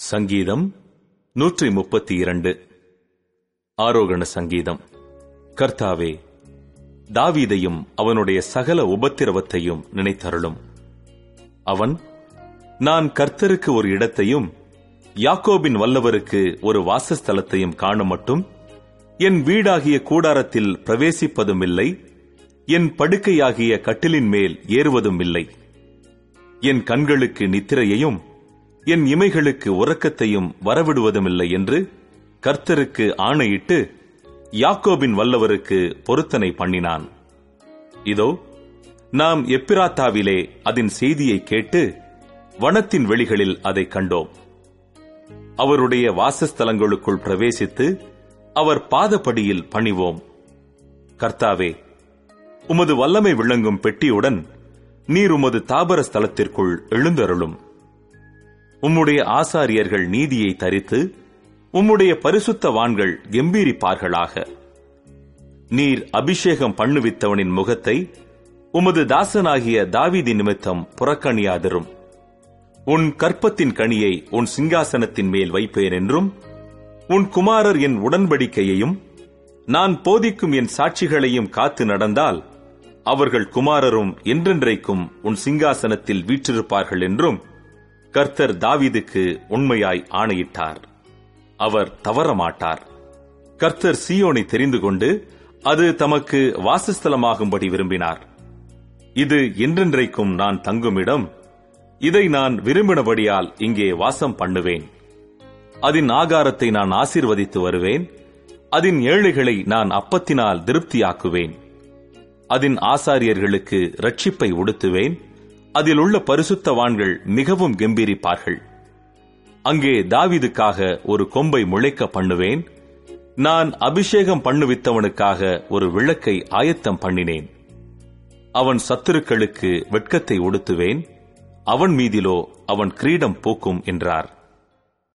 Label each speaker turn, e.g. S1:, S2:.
S1: சங்கீதம் நூற்றி முப்பத்தி இரண்டு ஆரோகண சங்கீதம் கர்த்தாவே தாவீதையும் அவனுடைய சகல உபத்திரவத்தையும் நினைத்தருளும் அவன் நான் கர்த்தருக்கு ஒரு இடத்தையும் யாக்கோபின் வல்லவருக்கு ஒரு வாசஸ்தலத்தையும் காணும் மட்டும் என் வீடாகிய கூடாரத்தில் பிரவேசிப்பதும் இல்லை என் படுக்கையாகிய கட்டிலின் மேல் ஏறுவதும் இல்லை என் கண்களுக்கு நித்திரையையும் என் இமைகளுக்கு உறக்கத்தையும் வரவிடுவதுமில்லை என்று கர்த்தருக்கு ஆணையிட்டு யாக்கோபின் வல்லவருக்கு பொருத்தனை பண்ணினான் இதோ நாம் எப்பிராத்தாவிலே அதன் செய்தியை கேட்டு வனத்தின் வெளிகளில் அதை கண்டோம் அவருடைய வாசஸ்தலங்களுக்குள் பிரவேசித்து அவர் பாதப்படியில் பணிவோம் கர்த்தாவே உமது வல்லமை விளங்கும் பெட்டியுடன் நீர் உமது தாபர ஸ்தலத்திற்குள் எழுந்தருளும் உம்முடைய ஆசாரியர்கள் நீதியை தரித்து உம்முடைய பரிசுத்தவான்கள் கெம்பீரிப்பார்களாக நீர் அபிஷேகம் பண்ணுவித்தவனின் முகத்தை உமது தாசனாகிய தாவீதி நிமித்தம் புறக்கணியாதிரும் உன் கற்பத்தின் கனியை உன் சிங்காசனத்தின் மேல் வைப்பேன் என்றும் உன் குமாரர் என் உடன்படிக்கையையும் நான் போதிக்கும் என் சாட்சிகளையும் காத்து நடந்தால் அவர்கள் குமாரரும் என்றென்றைக்கும் உன் சிங்காசனத்தில் வீற்றிருப்பார்கள் என்றும் கர்த்தர் தாவீதுக்கு உண்மையாய் ஆணையிட்டார் அவர் தவறமாட்டார் கர்த்தர் சீயோனை தெரிந்து கொண்டு அது தமக்கு வாசஸ்தலமாகும்படி விரும்பினார் இது என்றென்றைக்கும் நான் தங்குமிடம் இதை நான் விரும்பினபடியால் இங்கே வாசம் பண்ணுவேன் அதன் ஆகாரத்தை நான் ஆசீர்வதித்து வருவேன் அதன் ஏழைகளை நான் அப்பத்தினால் திருப்தியாக்குவேன் அதன் ஆசாரியர்களுக்கு ரட்சிப்பை உடுத்துவேன் அதில் உள்ள பரிசுத்தவான்கள் மிகவும் கெம்பீரிப்பார்கள் அங்கே தாவீதுக்காக ஒரு கொம்பை முளைக்க பண்ணுவேன் நான் அபிஷேகம் பண்ணுவித்தவனுக்காக ஒரு விளக்கை ஆயத்தம் பண்ணினேன் அவன் சத்துருக்களுக்கு வெட்கத்தை உடுத்துவேன் அவன் மீதிலோ அவன் கிரீடம் பூக்கும் என்றார்